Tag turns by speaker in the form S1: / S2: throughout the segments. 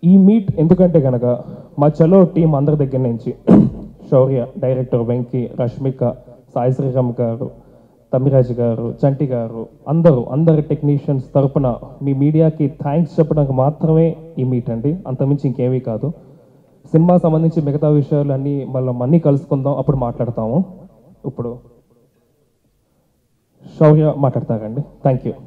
S1: ఈ మీట్ ఎందుకంటే కనుక మా చలో టీం అందరి దగ్గర నుంచి శౌర్య డైరెక్టర్ వెంకీ రష్మిక సాయి శ్రీరామ్ గారు తమిరాజ్ గారు చంటి గారు అందరూ అందరి టెక్నీషియన్స్ తరపున మీ మీడియాకి థ్యాంక్స్ చెప్పడానికి మాత్రమే ఈ మీట్ అండి అంతమించి ఇంకేమీ కాదు సినిమా సంబంధించి మిగతా విషయాలు అన్నీ మళ్ళీ అన్నీ కలుసుకుందాం అప్పుడు మాట్లాడతాము ఇప్పుడు శౌర్య మాట్లాడతారండి థ్యాంక్ యూ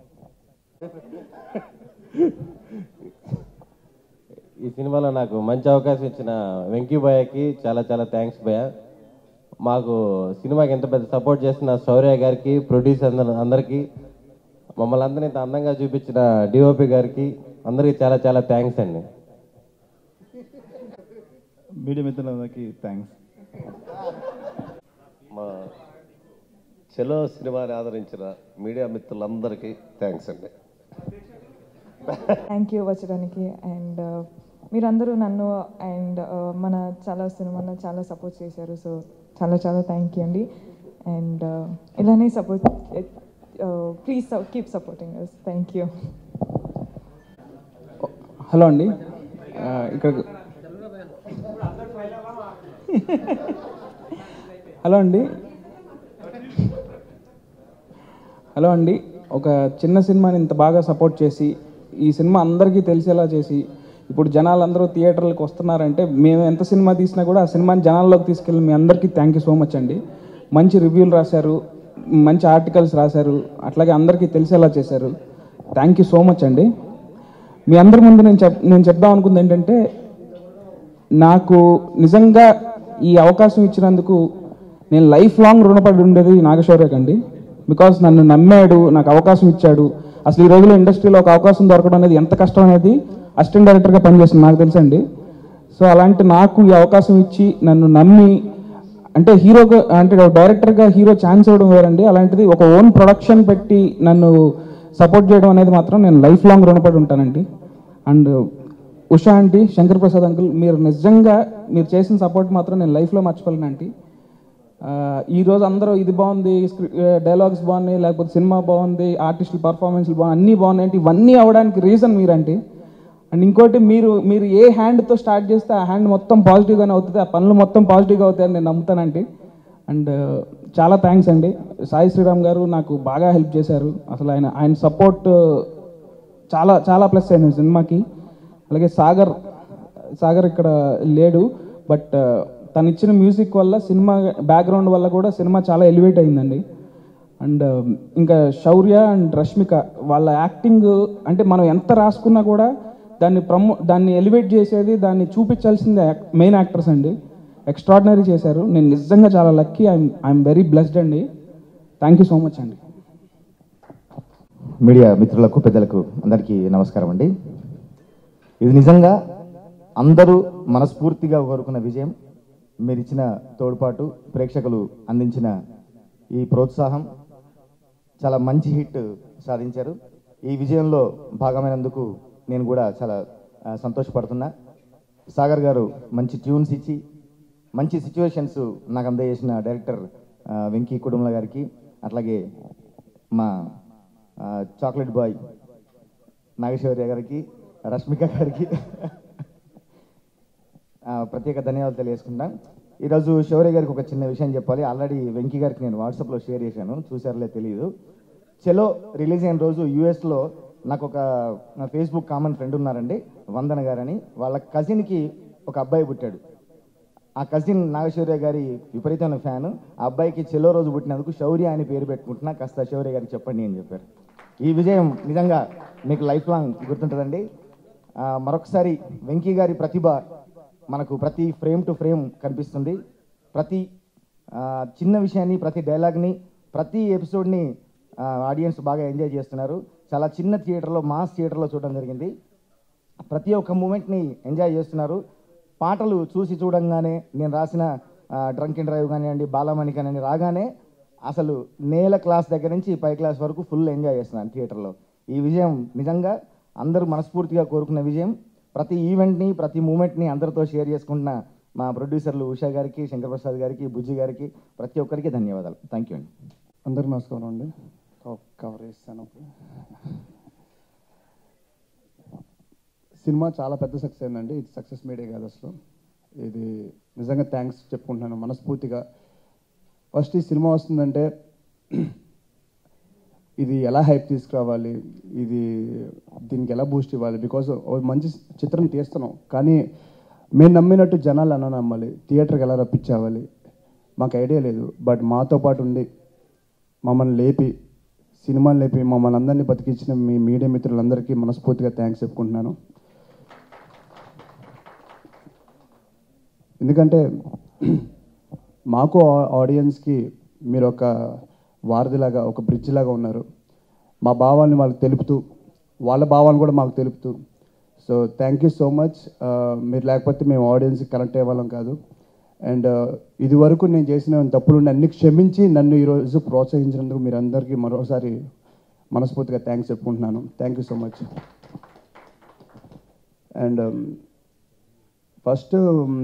S2: ఈ సినిమాలో నాకు మంచి అవకాశం ఇచ్చిన వెంకీ భయ్యకి చాలా చాలా థ్యాంక్స్ భయ్య మాకు సినిమాకి ఎంత పెద్ద సపోర్ట్ చేసిన శౌర్య గారికి ప్రొడ్యూసర్ అందరికీ మమ్మల్ని అందరినీ ఇంత అందంగా చూపించిన డిఓపి గారికి అందరికీ చాలా చాలా థ్యాంక్స్ అండి
S3: మీడియా మిత్రులందరికీ థ్యాంక్స్
S4: మా చెలో సినిమాని ఆదరించిన మీడియా మిత్రులందరికీ థ్యాంక్స్ అండి
S5: థ్యాంక్ యూ వచ్చడానికి అండ్ మీరందరూ నన్ను అండ్ మన చాలా సినిమాలో చాలా సపోర్ట్ చేశారు సో చాలా చాలా థ్యాంక్ యూ అండి అండ్ ఇలానే support please keep supporting us thank you
S6: hello అండి ఆ, ఇక్కడ హలో అండి హలో అండి ఒక చిన్న సినిమాని ఇంత బాగా సపోర్ట్ చేసి ఈ సినిమా అందరికీ తెలిసేలా చేసి ఇప్పుడు జనాలందరూ థియేటర్లకు వస్తున్నారంటే మేము ఎంత సినిమా తీసినా కూడా ఆ సినిమాని జనాల్లోకి తీసుకెళ్ళి మీ అందరికీ థ్యాంక్ యూ సో మచ్ అండి మంచి రివ్యూలు రాశారు మంచి ఆర్టికల్స్ రాశారు అట్లాగే అందరికీ తెలిసేలా చేశారు థ్యాంక్ యూ సో మచ్ అండి మీ అందరి ముందు నేను చెప్ నేను చెప్దాం అనుకుంది ఏంటంటే నాకు నిజంగా ఈ అవకాశం ఇచ్చినందుకు నేను లైఫ్ లాంగ్ రుణపడి ఉండేది నాగశౌర్యకండి బికాస్ నన్ను నమ్మాడు నాకు అవకాశం ఇచ్చాడు అసలు ఈ రోజుల్లో ఇండస్ట్రీలో ఒక అవకాశం దొరకడం అనేది ఎంత కష్టం అనేది అసిస్టెంట్ డైరెక్టర్గా పనిచేస్తుంది నాకు తెలుసండి సో అలాంటి నాకు ఈ అవకాశం ఇచ్చి నన్ను నమ్మి అంటే హీరోగా అంటే డైరెక్టర్గా హీరో ఛాన్స్ ఇవ్వడం వేరండి అలాంటిది ఒక ఓన్ ప్రొడక్షన్ పెట్టి నన్ను సపోర్ట్ చేయడం అనేది మాత్రం నేను లైఫ్ లాంగ్ రుణపడి ఉంటానండి and Usha aunty Shankar Prasad uncle మీరు నిజంగా మీరు చేసిన సపోర్ట్ మాత్రం నేను లైఫ్లో మర్చిపోలేను ఆంటీ ఆ, ఈ రోజు అందరూ ఇది బాగుంది డైలాగ్స్ బాగున్నాయి లేకపోతే సినిమా బాగుంది ఆర్టిస్టుల పర్ఫార్మెన్స్లు బాగున్నాయి అన్నీ బాగున్నాయి అంటే ఇవన్నీ అవడానికి రీజన్ మీరంటే అండ్ ఇంకోటి మీరు మీరు ఏ హ్యాండ్తో స్టార్ట్ చేస్తే ఆ హ్యాండ్ మొత్తం పాజిటివ్గానే అవుతుంది ఆ పనులు మొత్తం పాజిటివ్గా అవుతాయని నేను నమ్ముతానండి అండ్ చాలా థ్యాంక్స్ అండి సాయి శ్రీరామ్ గారు నాకు బాగా హెల్ప్ చేశారు అసలు ఆయన ఆయన సపోర్ట్ చాలా చాలా ప్లస్ అయింది సినిమాకి అలాగే సాగర్ సాగర్ ఇక్కడ లేడు బట్ తను ఇచ్చిన మ్యూజిక్ వల్ల సినిమా బ్యాక్గ్రౌండ్ వల్ల కూడా సినిమా చాలా ఎలివేట్ అయిందండి అండ్ ఇంకా శౌర్య అండ్ రష్మిక వాళ్ళ యాక్టింగ్ అంటే మనం ఎంత రాసుకున్నా కూడా దాన్ని ప్రమో దాన్ని ఎలివేట్ చేసేది దాన్ని చూపించాల్సిందే మెయిన్ యాక్టర్స్ అండి ఎక్స్ట్రాడినరీ చేశారు నేను నిజంగా చాలా lucky I'm I'm very blessed అండి థ్యాంక్ యూ సో మచ్ అండి
S7: మీడియా మిత్రులకు పెద్దలకు అందరికీ నమస్కారం అండి ఇది నిజంగా అందరూ మనస్ఫూర్తిగా కోరుకున్న విజయం మీరు ఇచ్చిన తోడ్పాటు ప్రేక్షకులు అందించిన ఈ ప్రోత్సాహం చాలా మంచి హిట్ సాధించారు ఈ విజయంలో భాగమైనందుకు నేను కూడా చాలా ఆ, సంతోషపడుతున్నా సాగర్ గారు మంచి ట్యూన్స్ ఇచ్చి మంచి సిచ్యువేషన్స్ నాకు అందజేసిన డైరెక్టర్ ఆ, వెంకీ కుటుంబల గారికి అట్లాగే మా ఆ, చాక్లెట్ బాయ్ నాగేశ్వర్య గారికి రష్మిక గారికి ఆ, ప్రత్యేక ధన్యవాదాలు తెలియజేసుకుంటాం ఈరోజు శౌర్య గారికి ఒక చిన్న విషయం చెప్పాలి ఆల్రెడీ వెంకీ గారికి నేను వాట్సాప్లో షేర్ చేశాను చూసారులే తెలియదు చెలో రిలీజ్ అయిన రోజు యూఎస్లో నాకు ఒక నా ఫేస్బుక్ కామన్ ఫ్రెండ్ ఉన్నారండి వందన గారని వాళ్ళ కజిన్కి ఒక అబ్బాయి పుట్టాడు ఆ కజిన్ నాగశౌర్య గారి విపరీతమైన ఫ్యాన్ ఆ అబ్బాయికి చెలో రోజు పుట్టినందుకు శౌర్య అని పేరు పెట్టుకుంటున్నా కాస్త శౌర్య గారికి చెప్పండి అని చెప్పారు ఈ విజయం నిజంగా మీకు లైఫ్ లాంగ్ గుర్తుంటుందండి ఆ, మరొకసారి వెంకీ గారి ప్రతిభ మనకు ప్రతి ఫ్రేమ్ టు ఫ్రేమ్ కనిపిస్తుంది ప్రతి ఆ, చిన్న విషయాన్ని ప్రతి డైలాగ్ని ప్రతి ఎపిసోడ్ని ఆడియన్స్ బాగా ఎంజాయ్ చేస్తున్నారు చాలా చిన్న థియేటర్లో మాస్ థియేటర్లో చూడడం జరిగింది ప్రతి ఒక్క మూమెంట్ని ఎంజాయ్ చేస్తున్నారు పాటలు చూసి చూడంగానే నేను రాసిన డ్రంక్ అండ్ డ్రైవ్ కానివ్వండి బాలమణి కానివ్వండి రాగానే అసలు నేల క్లాస్ దగ్గర నుంచి పై క్లాస్ వరకు ఫుల్ ఎంజాయ్ చేస్తున్నాను థియేటర్లో ఈ విజయం నిజంగా అందరూ మనస్ఫూర్తిగా కోరుకున్న విజయం ప్రతి ఈవెంట్ని ప్రతి మూమెంట్ని అందరితో షేర్ చేసుకుంటున్న మా ప్రొడ్యూసర్లు ఉషా గారికి శంకర్ ప్రసాద్ గారికి బుజ్జి గారికి ప్రతి ఒక్కరికి ధన్యవాదాలు థ్యాంక్ యూ అండి
S3: అందరికీ నమస్కారం అండి కవర్ చేస్తాను సినిమా చాలా పెద్ద సక్సెస్ అయిందండి ఇది సక్సెస్ మీడే కాదు అసలు ఇది నిజంగా థ్యాంక్స్ చెప్పుకుంటున్నాను మనస్ఫూర్తిగా ఫస్ట్ ఈ సినిమా వస్తుందంటే ఇది ఎలా హైప్ తీసుకురావాలి ఇది దీనికి ఎలా బూస్ట్ ఇవ్వాలి బికాజ్ మంచి చిత్రం తీస్తున్నాం కానీ మేము నమ్మినట్టు జనాలు అన్న నమ్మాలి థియేటర్కి ఎలా రప్పించావాలి మాకు ఐడియా లేదు బట్ మాతో పాటు ఉండి మమ్మల్ని లేపి సినిమాని లేపి మమ్మల్ని అందరినీ బతికించిన మీ మీడియా మిత్రులందరికీ మనస్ఫూర్తిగా థ్యాంక్స్ చెప్పుకుంటున్నాను ఎందుకంటే మాకు ఆ- ఆడియన్స్కి మీరు ఒక వారధిలాగా ఒక బ్రిడ్జ్ లాగా ఉన్నారు మా భావాల్ని వాళ్ళకి తెలుపుతూ వాళ్ళ భావాలను కూడా మాకు తెలుపుతూ so thank you so much మీరు లేకపోతే మేము ఆడియన్స్కి కనెక్ట్ అయ్యేవాళ్ళం కాదు అండ్ ఇది వరకు నేను చేసిన తప్పులు అన్ని క్షమించి నన్ను ఈరోజు ప్రోత్సహించినందుకు మీరు అందరికీ మరోసారి మనస్ఫూర్తిగా థ్యాంక్స్ చెప్పుకుంటున్నాను thank you so much and first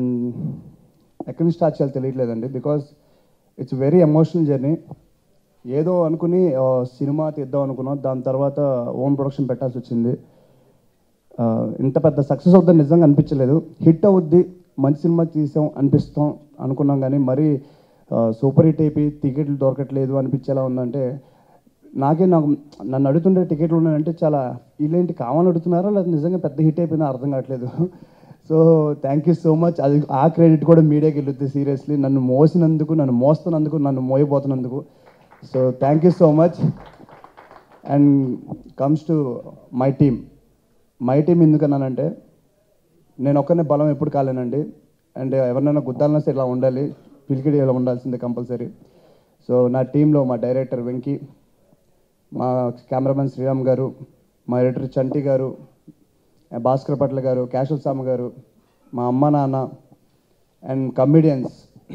S3: ఎక్కడి నుంచి స్టార్ట్ చేయాలో తెలియట్లేదండి because it's very emotional journey ఏదో అనుకుని ఆ, సినిమా తీద్దాం అనుకున్నాం దాని తర్వాత ఓన్ ప్రొడక్షన్ పెట్టాల్సి వచ్చింది ఆ, ఇంత పెద్ద సక్సెస్ అవుద్దని నిజంగా అనిపించలేదు హిట్ అవుద్ది మంచి సినిమా తీసాం అనిపిస్తాం అనుకున్నాం కానీ మరీ సూపర్ హిట్ అయిపోయి టికెట్లు దొరకట్లేదు అనిపించేలా ఉందంటే నాకే నాకు నన్ను అడుగుతుంటే టికెట్లు ఉన్నాయంటే చాలా వీళ్ళేంటి కావాలని అడుగుతున్నారా లేదా నిజంగా పెద్ద హిట్ అయిపోయిందో అర్థం కావట్లేదు so thank you so much అది ఆ క్రెడిట్ కూడా మీడియాకి వెళ్ళుద్ది సీరియస్లీ నన్ను మోసినందుకు నన్ను మోస్తున్నందుకు నన్ను మోయబోతున్నందుకు so thank you so much and comes to my team my team ఎందుకన్నానంటే నేను ఒక్కనే బలం ఎప్పుడు కాలేనండి అండ్ ఎవరినైనా గుద్దాలన్నా సరే ఇలా ఉండాలి పిలికిడి ఇలా ఉండాల్సిందే కంపల్సరీ సో నా టీంలో మా డైరెక్టర్ వెంకీ మా కెమెరామెన్ శ్రీరామ్ గారు మా ఎడిటర్ చంటి గారు భాస్కర్ పట్ల గారు క్యాషుల్ సామ గారు మా అమ్మ నాన్న and comedians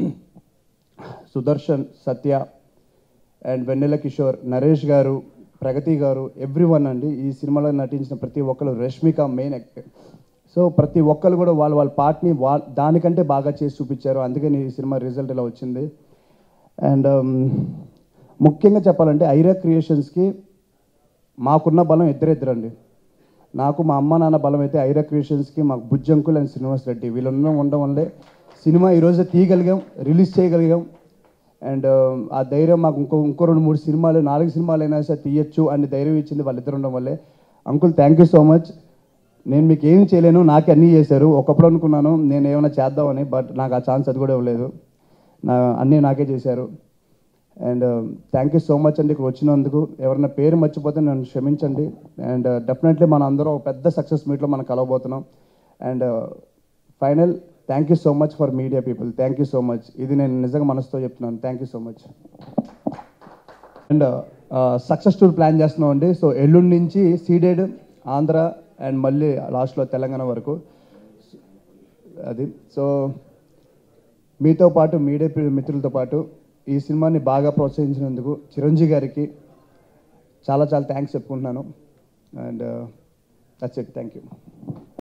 S3: Sudarshan Satya and Vennela Kishore Naresh గారు ప్రగతి గారు ఎవ్రీ వన్ అండి ఈ సినిమాలో నటించిన ప్రతి ఒక్కరు రష్మిక మెయిన్ యాక్టర్ సో ప్రతి ఒక్కరు కూడా వాళ్ళ వాళ్ళ పార్ట్ని వా దానికంటే బాగా చేసి చూపించారు అందుకని ఈ సినిమా రిజల్ట్ ఇలా వచ్చింది అండ్ ముఖ్యంగా చెప్పాలంటే ఐరా క్రియేషన్స్కి మాకున్న బలం ఇద్దరిద్దరండి నాకు మా అమ్మ నాన్న బలం అయితే ఐరా క్రియేషన్స్కి మాకు బుజ్జంకుల్ అండ్ శ్రీనివాస్ రెడ్డి వీళ్ళందరూ ఉండడం వల్లే సినిమా ఈరోజు తీయగలిగాం రిలీజ్ చేయగలిగాం అండ్ ఆ ధైర్యం మాకు ఇంకో ఇంకో రెండు మూడు సినిమాలు నాలుగు సినిమాలు అయినా సరే తీయచ్చు అని ధైర్యం ఇచ్చింది వాళ్ళిద్దరు ఉండడం వల్లే uncle thank you so much నేను మీకు ఏం చేయలేను నాకే అన్నీ చేశారు ఒకప్పుడు అనుకున్నాను నేను ఏమైనా చేద్దామని బట్ నాకు ఆ ఛాన్స్ అది కూడా ఇవ్వలేదు నా అన్నీ నాకే చేశారు and thank you so much అండి ఇక్కడ వచ్చినందుకు ఎవరైనా పేరు మర్చిపోతే నన్ను క్షమించండి అండ్ డెఫినెట్లీ మన అందరం ఒక పెద్ద సక్సెస్ మీట్లో మనం కలవబోతున్నాం and final thank you so much for media people thank you so much ఇది నేను నిజంగా మనసుతో చెప్తున్నాను thank you so much and success tour plan చేస్తున్నాం అండి సో ఎల్లుండి నుంచి సీడెడ్ ఆంధ్ర అండ్ మళ్ళీ లాస్ట్లో తెలంగాణ వరకు అది సో మీతో పాటు మీడియా ప్రి- మిత్రులతో పాటు ఈ సినిమాని బాగా ప్రోత్సహించినందుకు చిరంజీవి గారికి చాలా చాలా థ్యాంక్స్ చెప్పుకుంటున్నాను and that's it thank you